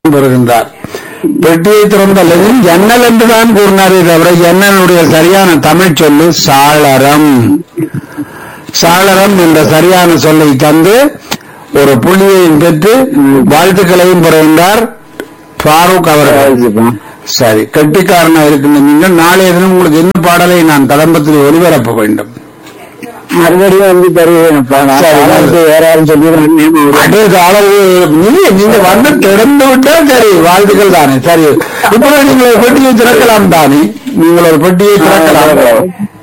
வருகின்றார் பெட்டியை திறந்த லெனின் ஜன்னல் என்றுதான் கூறினாரே தவிர ஜன்னலுடைய சரியான தமிழ் சொல்லு சாளரம் சாளரம் என்ற சரியான சொல்லை தந்து ஒரு புள்ளியையும் பெற்று வாழ்த்துக்களையும் பெறுகின்றார் ஃபாரூக் அவர்கள் சரி கெட்டிக்காரனா இருக்கின்ற நீங்கள் நாளைய தினம் உங்களுக்கு என்ன பாடலை நான் தடம்பத்தில் ஒளிபரப்ப வேண்டும் மறுபடியும் வந்து தருவேன்ப்பா நான் சரி. தாளாட்டு வேற யாரும் சொல்லிடுறேன் அதே அளவு நீங்க நீங்க வந்து திறந்து விட்டா சரி வாழ்த்துக்கள் தானே சரி இப்ப நீங்கள் ஒரு பெட்டியை திறக்கலாம் தானே நீங்கள் ஒரு பெட்டியை திறக்கலாம்